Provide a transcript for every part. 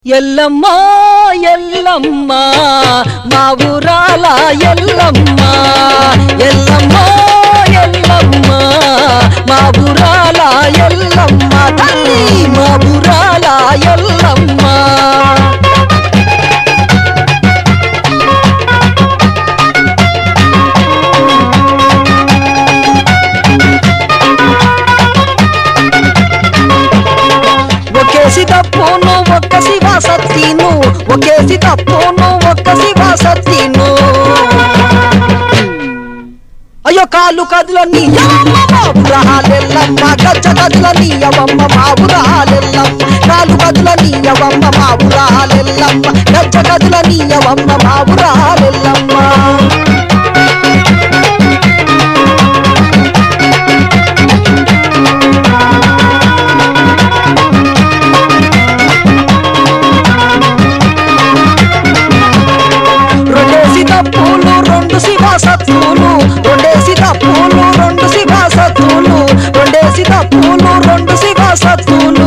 ఎల్లమ్మ ఎల్లమ్మ మా ఊరాల ఎల్లమ్మ ఎల్లమ్మ ఎల్లమ్మ మా ఊరాల ఎల్లమ్మ తల్లి మా ఊరాల ఎల్లమ్మ ఒకేసి తప్పును ఒక్క శివ సత్తిను ఒకేసి తప్పును ఒక్క శివ సత్తిను అయ్యో కాలు కదుల నీయమ్మ మావురాలెల్లమ్మ గచ్చ కదుల నీయవమ్మ మావురాలెల్లమ్మ కాలు కదుల నీయవమ్మ మావురాలెల్లమ్మ గచ్చ కదుల నీయవమ్మ మావురాలెల్లమ్మ రెండేసి తప్పులు రెండు శివ సత్తులు రెండేసి తప్పులు రెండు శివ సత్తులు రెండేసి తప్పులు రెండు శివ సత్తులు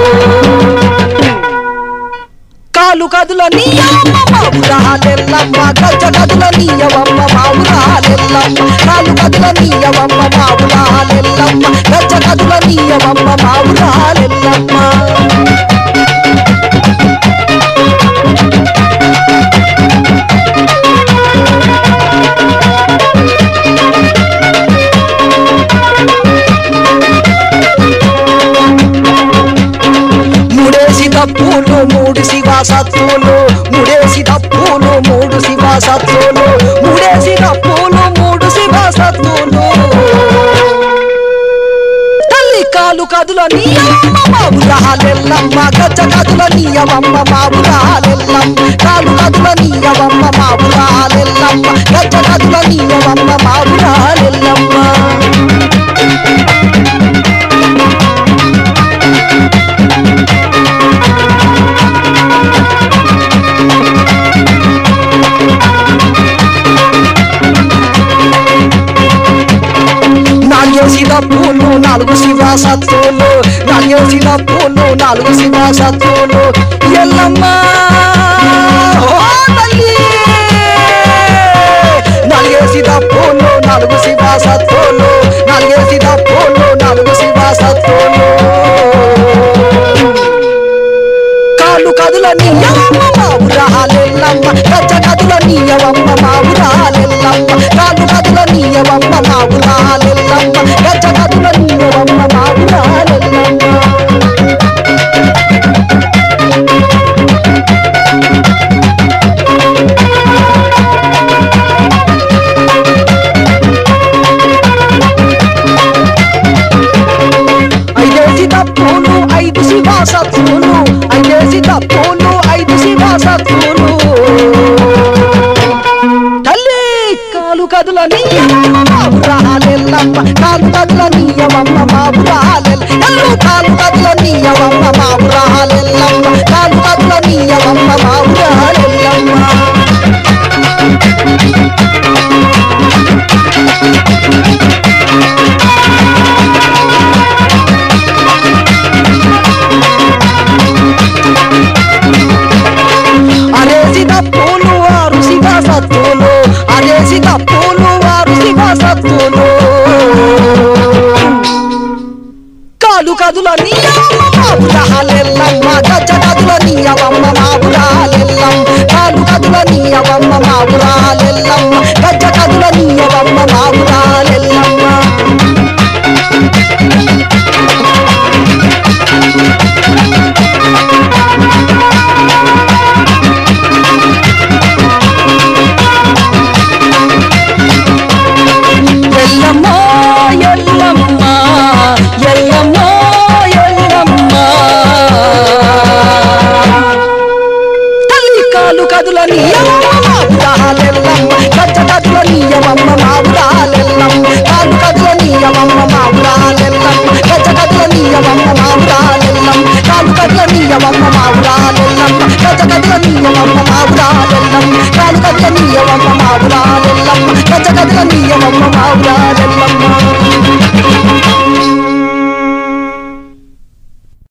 కాలు కదుల నీయమ్మ మావురాలెల్లమ్మ గజ్జ కదుల నీయవమ్మ మావురాలెల్లమ్మ కాలు కదుల నీయవమ్మ మావురాలెల్లమ్మ గజ్జ కదుల నీయవమ్మ మావురాలెల్లమ్మ మూడేసి తప్పులు మూడు శివ సత్తులు మూడేసి తప్పులు మూడు శివ సత్తులు మూడేసి తప్పులు మూడు శివ సత్తులు తల్లి కాలు కదుల నీయమ్మ మావురాలెల్లమ్మ గజ్జ కదుల నీయవమ్మ మావురాలెల్లమ్మ కాలు కదుల నీయవమ్మ మావురాలెల్లమ్మ గజ్జ కదుల నీయవమ్మ మావురాలెల్లమ్మ నాలుగేసి పూలు నాలుగు శివ సత్తులు నాలుగేసి పూలు నాలుగు శివ సత్తులు ఎల్లమ్మ ఓ తల్లి నాలుగేసి పూలు నాలుగు శివ సత్తులు నాలుగేసి పూలు నాలుగు శివ సత్తులు కాలు కదుల నీయవమ్మ మావురాలెల్లమ్మ గజ్జ కదుల నీయవమ్మ మావురాలెల్లమ్మ కాలు కదుల నీయవమ్మ మావురాలెల్లమ్మ గజ్జ కదుల నీయవమ్మ మావురాలెల్లమ్మ ఐదేసి తప్పులు ఐదు శివ సత్తులు ఐదేసి తప్పులు ఐదు శివ సత్తులు తల్లి కాలు కదుల నీయమ్మ మావురాలెల్లమ్మ కాలు కదుల నీయమమ్మ మావురాలెల్ ఎల్లు కాలు కదుల నీయమమ్మ మావురాలెల్లమ్మ కాలు కదుల నీయమమ్మ మావురాలెల్లమ్మ అరేసి తప్పులు ఆరు శివ సత్తులు అరేసి తప్పులు ఆరు శివ సత్తులు కాలు కదుల నీయమ్మ మావురాలెల్లమ్మ గజ్జ కదుల నీయవమ్మ మావురాలెల్లమ్మ కాలు కదుల నీయవమ్మ మావురాలెల్లమ్మ